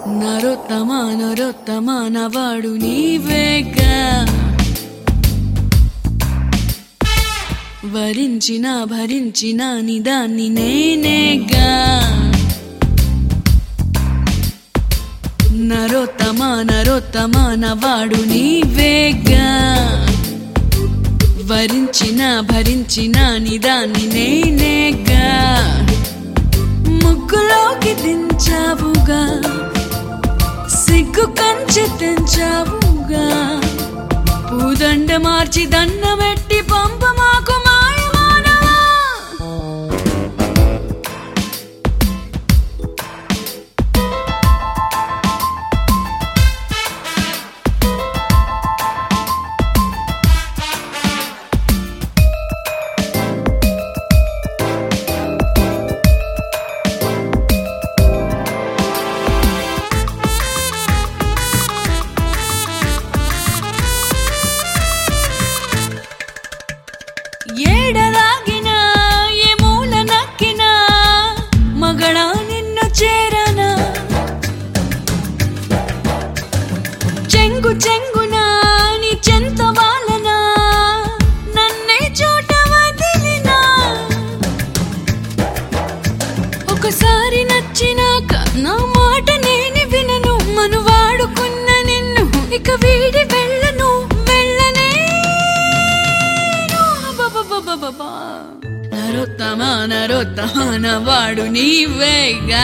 నరోత్తమ నరోత్తమ నవాడు నీవేగా వరించిన భరించిన నిదాన్ని నేనేగా నరోత్తమ నరోత్తమ నవాడు నీవేగా వరించిన భరించిన నిదాన్ని నేనేగా ముగ్గులోకి దించావుగా సిగ్గు కంచె తెంచావుగా పూదండ మార్చి దండ పెట్టి పంప మాకు మాయమానవా ఏడలాగినా ఏ మూల నక్కినా మగడా నిన్ను చేరనా చెంగు చెంగునా నీ చెంత వాలనా నన్నే చోట వదిలినా ఒకసారి నచ్చినాక నా మాట నేను వినను మను వాడుకున్న నిన్ను ఇక వీడి వెళ్ళను వెళ్ళనే అబ్బబ్బబ్బబ్బబ్బా. నరోత్తమ నరోత్తమ నవాడు నీవేగా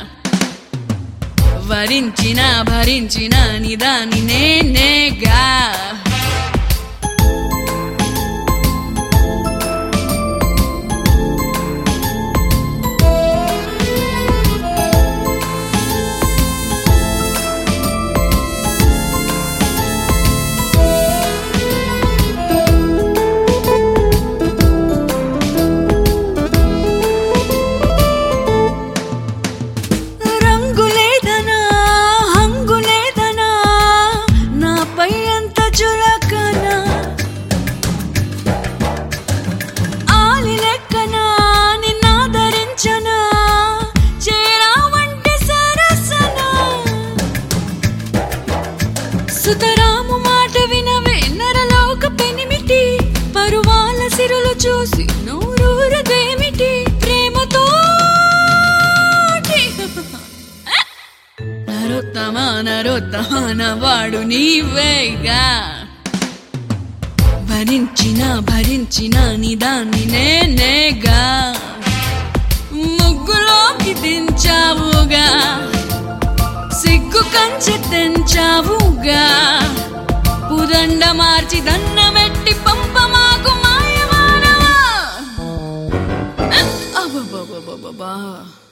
వరించిన భరించిన నిదాని నేనేగా రంగులేదనా హంగులేదనా నాపై అంత చులకనా ఆలి లెక్కనా నిన్నాదరించనా చేరావంటే సరసనా సుతరాము మాట వినవే నరలోక పెనిమిటి పరువాల సిరులు చూసి నూరూరదేమిటి ప్రేమతో నరోత్తమ నరోత్తమ నవాడు నీవేగా భరించిన భరించిన నిదాన్ని నేనేగా ముగ్గులోకి దించావుగా సిగ్గు కంచె తెంచావుగా పుదండ మార్చి దండమెట్టి పంప మాకు మాయమానవా అబ్బబ్బబ్బబ్బబ్బా